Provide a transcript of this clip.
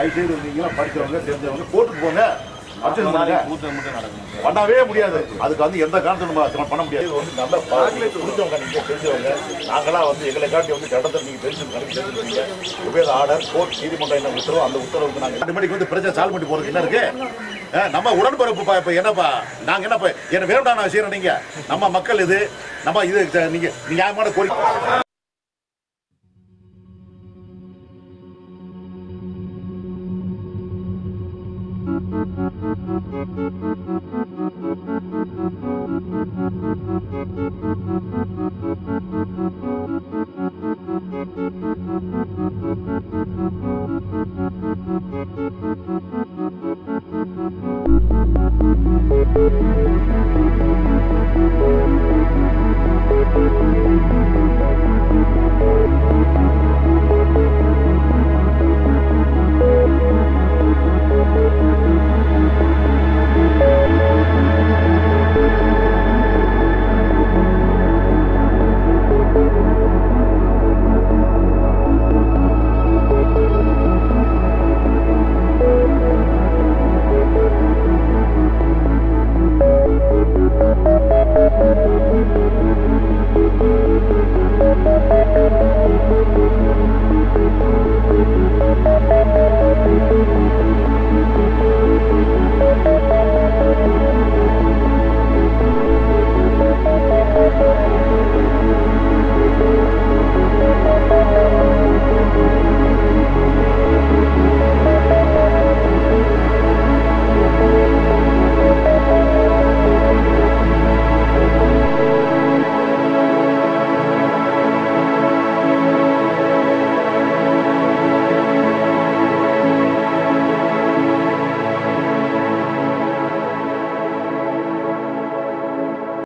தயவு செய்து நீங்க படிச்சவங்க தெரிஞ்சவங்க கோர்ட்டுக்கு போங்க அர்ச்சனை பண்ணுங்க கூட்டம் மட்டும் நடக்கும் பண்ணவே முடியாது அதுக்கு வந்து எந்த காரணத்தையும் நம்ம பண்ண முடியாது இது வந்து நல்ல புரிஞ்சவங்க நீங்க தெரிஞ்சவங்க நாங்களாம் வந்து எங்களை காட்டி வந்து சட்டத்தை நீங்க தெரிஞ்சு கணக்கு தெரிஞ்சுருக்கீங்க வெவ்வேறு ஆர்டர் கோர்ட் நீதிமன்றம் என்ன உத்தரவு அந்த உத்தரவுக்கு நாங்க ரெண்டு மணிக்கு வந்து பிரச்சனை சால்வ் பண்ணி போறதுக்கு என்ன இருக்கு அஹ், நம்ம உடன்பிறப்பு இப்ப என்னப்பா நாங்க என்னப்பா என்ன வேண்டாம் நான் செய்யறோம் நீங்க நம்ம மக்கள் இது நம்ம இது நீங்க நியாயமான கோரிக்கை